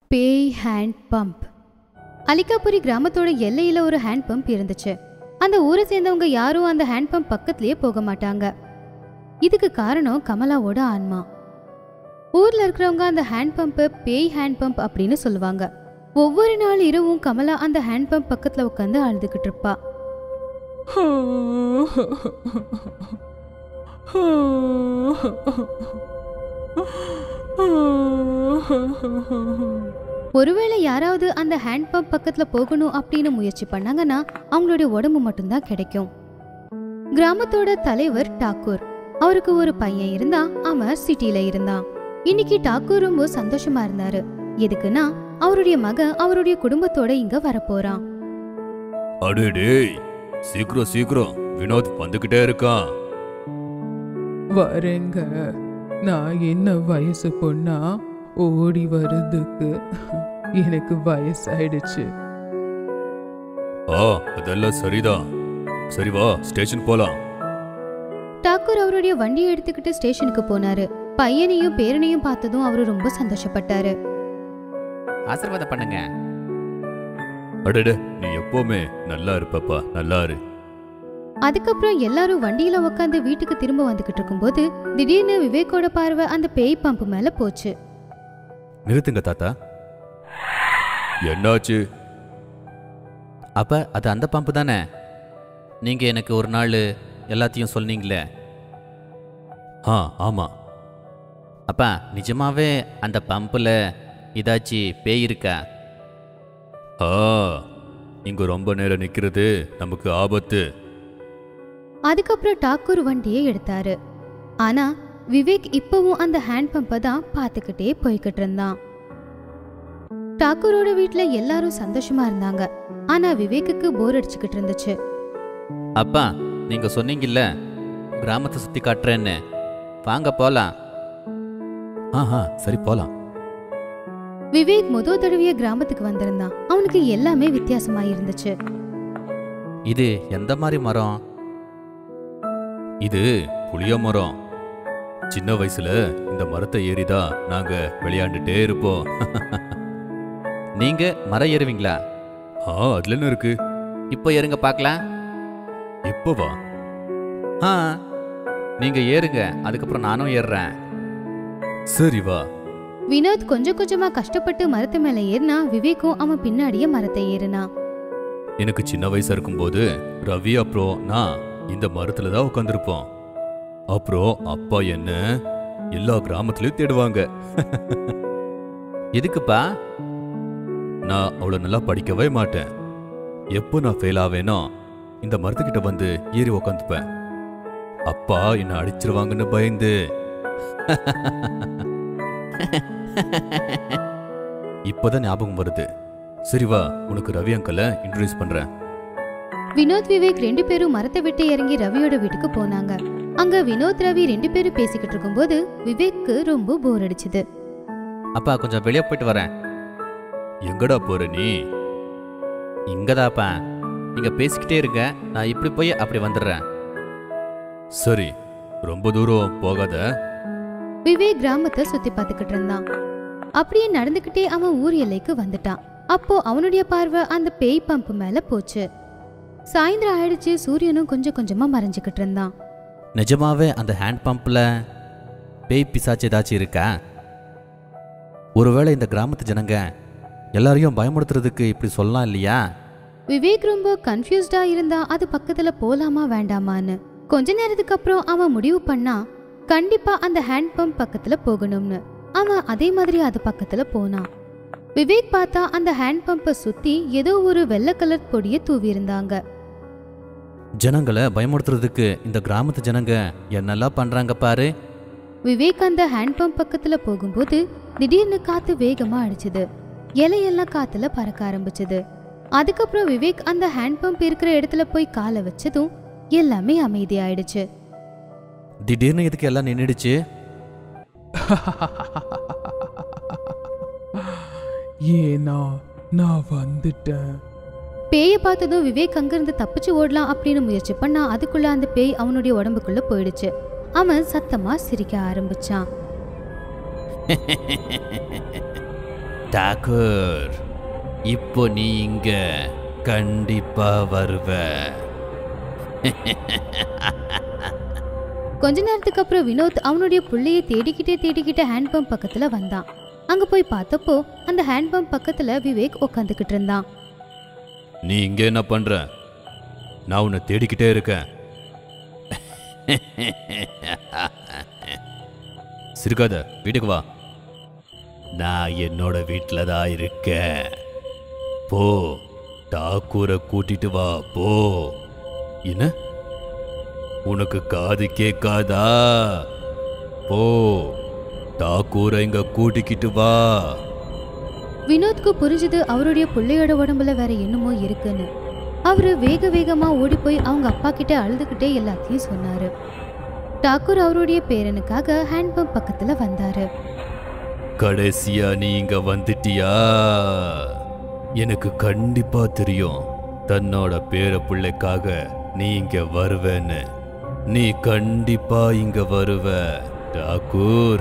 பேய் hand pump அலிகாபுரி கிராமத்தோட எல்லையில ஒரு ஹேண்ட் பம்ப் இருந்துச்சு அந்த ஊரை சேர்ந்தவங்க யாரும் அந்த ஹேண்ட் பம்ப் பக்கத்துலயே போக மாட்டாங்க இதுக்கு காரணம் கமலாவோட ஆன்மா ஊர்ல இருக்கிறவங்க அந்த ஹேண்ட் பம்பை பேய் ஹேண்ட் பம்ப் அப்படின்னு சொல்லுவாங்க ஒவ்வொரு நாள் இரவும் கமலா அந்த ஹேண்ட் பம்ப் பக்கத்துல உட்காந்து அழுதுகிட்டு இருப்பா ஒருவேளை யாராவது அந்த ஹேண்ட் பம்ப் பக்கத்துல போகணும் அப்படின்னு முயற்சி பண்ணாங்கன்னா அவங்களுடைய உடம்பு மட்டும்தான் கிடைக்கும் கிராமத்தோட தலைவர் டாக்கூர் அவருக்கு ஒரு பையன் இருந்தா அவன் சிட்டில இருந்தான் இன்னைக்கு டாக்கூர் ரொம்ப சந்தோஷமா இருந்தாரு எதுக்குன்னா அவருடைய மகன் அவருடைய குடும்பத்தோட இங்க வரப்போறான் அடே டேய் சீக்கிரம் சீக்கிரம் வினோத் வந்துகிட்டே இருக்கான் வரேங்க நான் என்ன வயசு பொண்ணா ஓடி வர்றதுக்கு எனக்கு வயசாயிடுச்சு ஆ அதெல்லாம் சரிதான் சரி வா ஸ்டேஷன் போலாம் டாக்கூர் அவருடைய வண்டியை எடுத்துக்கிட்டு ஸ்டேஷனுக்கு போனாரு பையனையும் பேரனையும் பார்த்ததும் அவரு ரொம்ப சந்தோஷப்பட்டாரு ஆசீர்வாதம் பண்ணுங்க அடடே நீ எப்பவுமே நல்லா இருப்பப்பா நல்லா இரு அதுக்கப்புறம் எல்லாரும் வண்டியில உட்காந்து வீட்டுக்கு திரும்ப வந்துகிட்டு இருக்கும்போது திடீர்னு விவேக்கோட பார்வை அந்த பேய் பம்பு மேல போச்சு நிறுத்துங்க தாத்தா என்னாச்சு அப்ப அது அந்த பம்பு தானே நீங்க எனக்கு ஒரு நாள் எல்லாத்தையும் சொன்னீங்களே ஆ ஆமா அப்பா நிஜமாவே அந்த பம்பில் இதாச்சு பேய் இருக்கா ஆ இங்க ரொம்ப நேரம் நிக்கிறது நமக்கு ஆபத்து அதுக்கப்புறம் டாக்கூர் வண்டியை எடுத்தாரு ஆனா விவேக் இப்பவும் அந்த ஹேண்ட் பம்பை தான் பார்த்துக்கிட்டே போய்கிட்டு இருந்தான் டாக்கூரோட வீட்ல எல்லாரும் சந்தோஷமா இருந்தாங்க ஆனா விவேக்குக்கு போர் அடிச்சுக்கிட்டு இருந்துச்சு அப்பா நீங்க சொன்னீங்கல்ல கிராமத்தை சுத்தி காட்டுறேன்னு வாங்க போலாம் ஆஹா சரி போலாம் விவேக் முதல் தடவைய கிராமத்துக்கு வந்திருந்தான் அவனுக்கு எல்லாமே வித்தியாசமா இருந்துச்சு இது எந்த மாதிரி மரம் இது புளிய மரம் சின்ன வயசுல இந்த மரத்தை ஏறிதான் நாங்க விளையாண்டுட்டே இருப்போம் நீங்க மரம் ஏறுவீங்களா ஆ அதுல என்ன இருக்கு இப்போ ஏறுங்க பார்க்கலாம் இப்ப வா ஆ நீங்க ஏறுங்க அதுக்கப்புறம் நானும் ஏறுறேன் சரி வா வினோத் கொஞ்சம் கொஞ்சமா கஷ்டப்பட்டு மரத்து மேல ஏறினா விவேக்கும் அவன் பின்னாடியே மரத்தை ஏறினான் எனக்கு சின்ன வயசா இருக்கும்போது ரவி அப்புறம் நான் இந்த மரத்துல தான் உட்காந்துருப்போம் அப்புறம் அப்பா என்ன எல்லா கிராமத்துலயும் தேடுவாங்க எதுக்குப்பா நான் அவ்வளவு நல்லா படிக்கவே மாட்டேன் எப்போ நான் ஃபெயில் ஆவேனோ இந்த மரத்துக்கிட்ட வந்து ஏறி உக்காந்துப்பேன் அப்பா என்ன அடிச்சிருவாங்கன்னு பயந்து இப்போதான் ஞாபகம் வருது சரி வா உனக்கு ரவி அங்கிள இன்ட்ரடியூஸ் பண்றேன் வினோத் விவேக் ரெண்டு பேரும் மரத்தை விட்டு இறங்கி ரவியோட வீட்டுக்கு போனாங்க அங்க வினோத் ரவி ரெண்டு பேரும் பேசிக்கிட்டு இருக்கும்போது விவேக்கு ரொம்ப போர் அடிச்சுது அப்பா கொஞ்சம் வெளியே போயிட்டு வரேன் எங்கடா போற நீ இங்கதாப்பா நீங்க பேசிக்கிட்டே இருங்க நான் இப்படி போய் அப்படி வந்துடுறேன் சரி ரொம்ப தூரம் போகாத விவேக் கிராமத்தை சுத்தி பார்த்துக்கிட்டு இருந்தான் அப்படியே நடந்துக்கிட்டே அவன் ஊர் எல்லைக்கு வந்துட்டான் அப்போ அவனுடைய பார்வை அந்த பேய் பம்பு மேல போச்சு சாயந்தரம் ஆயிடுச்சு சூரியனும் கொஞ்சம் கொஞ்சமா மறைஞ்சுக்கிட்டு இருந்தான் நிஜமாவே அந்த ஹேண்ட் பம்பில் பேய் பிசாச்சு ஏதாச்சும் இருக்கா ஒருவேளை இந்த கிராமத்து ஜனங்க எல்லாரையும் பயமுறுத்துறதுக்கு இப்படி சொல்லலாம் இல்லையா விவேக் ரொம்ப கன்ஃபியூஸ்டா இருந்தா அது பக்கத்துல போலாமா வேண்டாமான்னு கொஞ்ச நேரத்துக்கு அப்புறம் அவன் முடிவு பண்ணா கண்டிப்பா அந்த ஹேண்ட் பம்ப் பக்கத்துல போகணும்னு அவன் அதே மாதிரி அது பக்கத்துல போனான் விவேக் பார்த்தா அந்த ஹேண்ட் பம்பை சுத்தி ஏதோ ஒரு வெள்ளை கலர் பொடியை தூவி இருந்தாங்க ஜனங்களை பயமுறுத்துறதுக்கு இந்த கிராமத்து ஜனங்க என்னெல்லாம் பண்றாங்க பாரு விவேக் அந்த ஹேண்ட் பம்ப் பக்கத்துல போகும்போது திடீர்னு காத்து வேகமா அடிச்சுது இலையெல்லாம் காத்துல பறக்க ஆரம்பிச்சது அதுக்கப்புறம் விவேக் அந்த ஹேண்ட் பம்ப் இருக்கிற இடத்துல போய் காலை வச்சதும் எல்லாமே அமைதியாயிடுச்சு திடீர்னு இதுக்கு எல்லாம் நின்றுடுச்சு ஏனா நான் வந்துட்டேன் பேயை பார்த்ததும் விவேக் அங்கிருந்து தப்பிச்சு ஓடலாம் அப்படின்னு முயற்சி பண்ணா அதுக்குள்ள அந்த பேய் அவனுடைய உடம்புக்குள்ள போயிடுச்சு அவன் சத்தமா சிரிக்க ஆரம்பிச்சான் டாக்கர் இப்போ நீ இங்க கண்டிப்பா வருவ கொஞ்ச நேரத்துக்கு அப்புறம் வினோத் அவனுடைய புள்ளைய தேடிக்கிட்டே தேடிக்கிட்டே ஹேண்ட் பம்ப் பக்கத்துல வந்தான் அங்க போய் பார்த்தப்போ அந்த ஹேண்ட் பம்ப் பக்கத்துல விவேக் உட்காந்துக்கிட்டு இருந்தான் நீ இங்க என்ன பண்ற நான் உன்னை தேடிக்கிட்டே இருக்கேன் சிரிக்காத வீட்டுக்கு வா நான் என்னோட வீட்டில் தான் இருக்கேன் போ டாக்கூரை கூட்டிட்டு வா போ என்ன உனக்கு காது கேட்காதா போ தாக்கூரை இங்க கூட்டிக்கிட்டு வா வினோத்க்கு புரிஞ்சுது அவருடைய புள்ளையோட உடம்புல வேற என்னமோ இருக்குன்னு அவரு வேக வேகமா ஓடி போய் அவங்க அப்பா கிட்ட அழுதுகிட்டே எல்லாத்தையும் சொன்னாரு டாக்கூர் அவருடைய பேரனுக்காக ஹேண்ட் பம்ப் பக்கத்துல வந்தாரு கடைசியா நீ இங்க வந்துட்டியா எனக்கு கண்டிப்பா தெரியும் தன்னோட பேர பிள்ளைக்காக நீ இங்க வருவேன்னு நீ கண்டிப்பா இங்க வருவ டாக்கூர்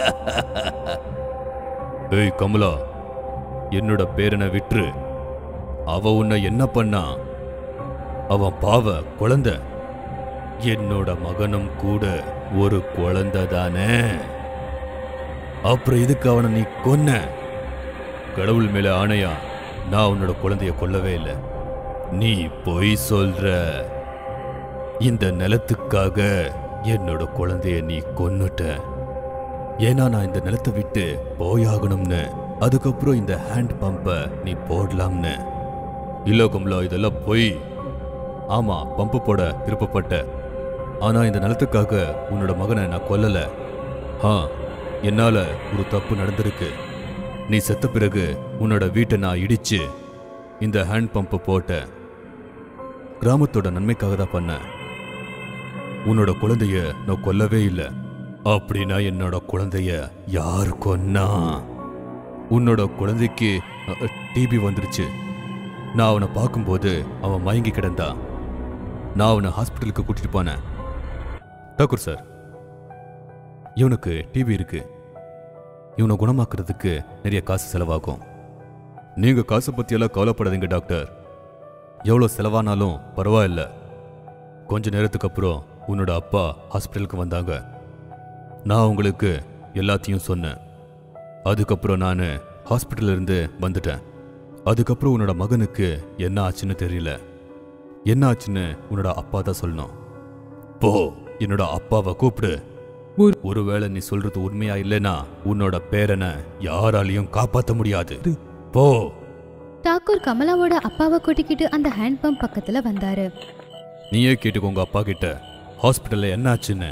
ஏய் கமலா என்னோட பேரனை விட்டுரு அவ உன்னை என்ன பண்ணா அவன் பாவ குழந்தை என்னோட மகனும் கூட ஒரு குழந்தை தானே அப்புறம் இதுக்கு அவனை நீ கொன்ன கடவுள் மேல ஆணையா நான் உன்னோட குழந்தைய கொல்லவே இல்லை நீ பொய் சொல்ற இந்த நிலத்துக்காக என்னோட குழந்தைய நீ கொன்னுட்ட ஏன்னா நான் இந்த நிலத்தை விட்டு போயாகணும்னு அதுக்கப்புறம் இந்த ஹேண்ட் பம்பை நீ போடலாம்னு இல்ல கமலா இதெல்லாம் பொய் ஆமா பம்பு போட விருப்பப்பட்ட ஆனா இந்த நிலத்துக்காக உன்னோட மகனை நான் கொல்லல ஆ என்னால ஒரு தப்பு நடந்திருக்கு நீ செத்த பிறகு உன்னோட வீட்டை நான் இடிச்சு இந்த ஹேண்ட் பம்பை போட்டேன் கிராமத்தோட நன்மைக்காக தான் பண்ணேன் உன்னோட குழந்தைய நான் கொல்லவே இல்லை அப்படின்னா என்னோட குழந்தைய யார் கொன்னா உன்னோட குழந்தைக்கு டிபி வந்துருச்சு நான் அவனை பார்க்கும்போது அவன் மயங்கி கிடந்தான் நான் அவனை ஹாஸ்பிட்டலுக்கு கூட்டிட்டு போனேன் டாக்கூர் சார் இவனுக்கு டிபி இருக்கு இவனை குணமாக்குறதுக்கு நிறைய காசு செலவாகும் நீங்க காசை பத்தியெல்லாம் கவலைப்படாதீங்க டாக்டர் எவ்வளோ செலவானாலும் பரவாயில்ல கொஞ்ச நேரத்துக்கு அப்புறம் உன்னோட அப்பா ஹாஸ்பிட்டலுக்கு வந்தாங்க நான் உங்களுக்கு எல்லாத்தையும் சொன்னேன் அதுக்கப்புறம் நான் ஹாஸ்பிட்டல்ல இருந்து வந்துட்டேன் அதுக்கப்புறம் உன்னோட மகனுக்கு என்ன ஆச்சுன்னு தெரியல என்ன ஆச்சுன்னு உன்னோட அப்பா தான் சொல்லணும் போ என்னோட அப்பாவை கூப்பிடு ஒரு- ஒருவேளை நீ சொல்றது உண்மையா இல்லைன்னா உன்னோட பேரனை யாராலையும் காப்பாத்த முடியாது போ டாக்கூர் கமலாவோட அப்பாவை கூட்டிக்கிட்டு அந்த ஹேண்ட் பம்ப் பக்கத்துல வந்தாரு நீயே கேட்டுக்கோ உங்க அப்பா கிட்ட ஹாஸ்பிட்டல்ல என்ன ஆச்சுன்னு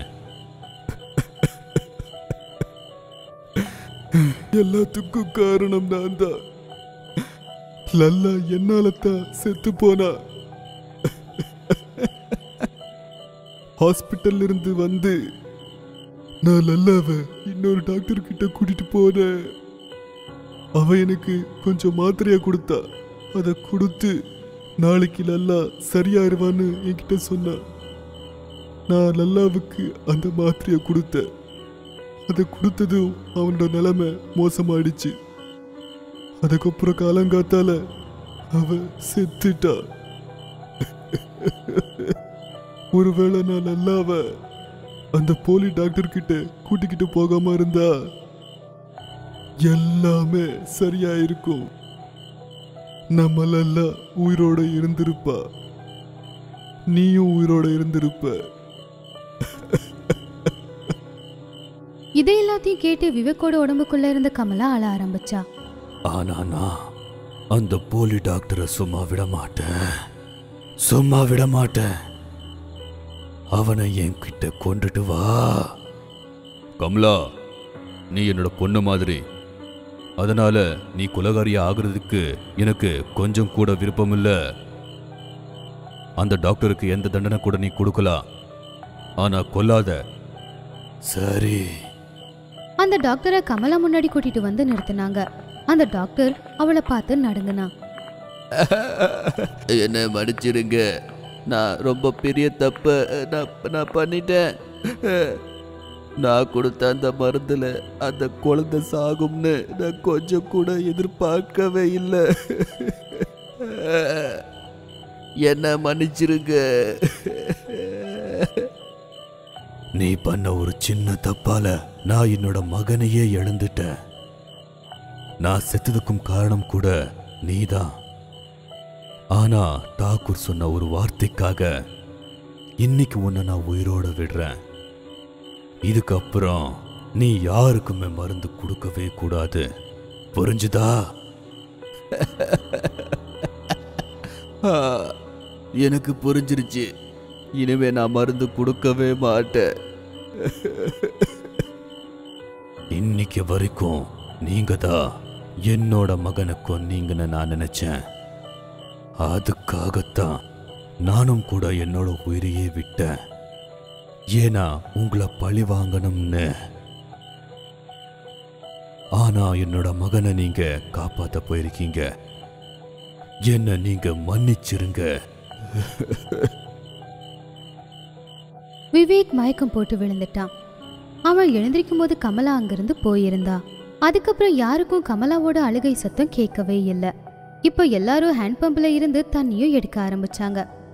எல்லாத்துக்கும் காரணம் நான் தான் லல்லா என்னால தான் செத்து போனா ஹாஸ்பிட்டல்ல இருந்து வந்து நான் லல்லாவை இன்னொரு டாக்டர் கிட்ட கூட்டிட்டு போனேன் அவ எனக்கு கொஞ்சம் மாத்திரையா கொடுத்தா அதை கொடுத்து நாளைக்கு லல்லா சரியாயிருவான்னு என்கிட்ட சொன்னா நான் லல்லாவுக்கு அந்த மாத்திரையை கொடுத்தேன் அதை கொடுத்ததும் அவனோட நிலைமை மோசமாயிடுச்சு அதுக்கப்புறம் காலங்காத்தால அவ செத்துட்டா ஒருவேளை நான் நல்லாவ அந்த போலி டாக்டர் கிட்ட கூட்டிக்கிட்டு போகாம இருந்தா எல்லாமே சரியா இருக்கும் நம்ம லல்லா உயிரோட இருந்திருப்பா நீயும் உயிரோட இருந்திருப்ப இதை எல்லாத்தையும் கேட்டு விவேக்கோட உடம்புக்குள்ள இருந்த கமலா அழ ஆரம்பிச்சா ஆனா நான் அந்த போலி டாக்டரை சும்மா விட மாட்டேன் சும்மா விட மாட்டேன் அவனை என்கிட்ட கொண்டுட்டு வா கமலா நீ என்னோட பொண்ணு மாதிரி அதனால நீ குலகாரியா ஆகுறதுக்கு எனக்கு கொஞ்சம் கூட விருப்பம் இல்ல அந்த டாக்டருக்கு எந்த தண்டனை கூட நீ கொடுக்கலாம் ஆனா கொல்லாத சரி அந்த டாக்டரை கமலா முன்னாடி கூட்டிட்டு வந்து நிறுத்தினாங்க அந்த டாக்டர் அவளை பார்த்து நடுங்கினா என்னை மன்னிச்சிடுங்க நான் ரொம்ப பெரிய தப்பை நான் நான் பண்ணிட்டேன் நான் கொடுத்த அந்த மருந்துல அந்த குழந்தை சாகும்னு நான் கொஞ்சம் கூட எதிர்பார்க்கவே இல்லை என்ன மன்னிச்சிருங்க நீ பண்ண ஒரு சின்ன தப்பால நான் என்னோட மகனையே இழந்துட்டேன் நான் செத்ததுக்கும் காரணம் கூட நீதான் ஆனா டாக்கூர் சொன்ன ஒரு வார்த்தைக்காக இன்னைக்கு உன்னை நான் உயிரோட விடுறேன் இதுக்கப்புறம் நீ யாருக்குமே மருந்து கொடுக்கவே கூடாது புரிஞ்சுதா ஆ, எனக்கு புரிஞ்சிருச்சு இனிமே நான் மருந்து கொடுக்கவே மாட்டேன் இன்னைக்கு வரைக்கும் நீங்க தான் என்னோட மகனை கொன்னீங்கன்னு நான் நினைச்சேன் அதுக்காகத்தான் நானும் கூட என்னோட உயிரையே விட்டேன் ஏன்னா உங்களை பழி வாங்கணும்னு ஆனா என்னோட மகனை நீங்க காப்பாத்த போயிருக்கீங்க என்ன நீங்க மன்னிச்சிருங்க விவேக் மயக்கம் போட்டு விழுந்துட்டான் அவன் எழுந்திருக்கும் போது கமலா அங்கிருந்து போயிருந்தா அதுக்கப்புறம் யாருக்கும் கமலாவோட அழுகை சத்தம் கேட்கவே இல்லை இப்போ எல்லாரும் ஹேண்ட் பம்ப்ல இருந்து தண்ணியும் எடுக்க ஆரம்பிச்சாங்க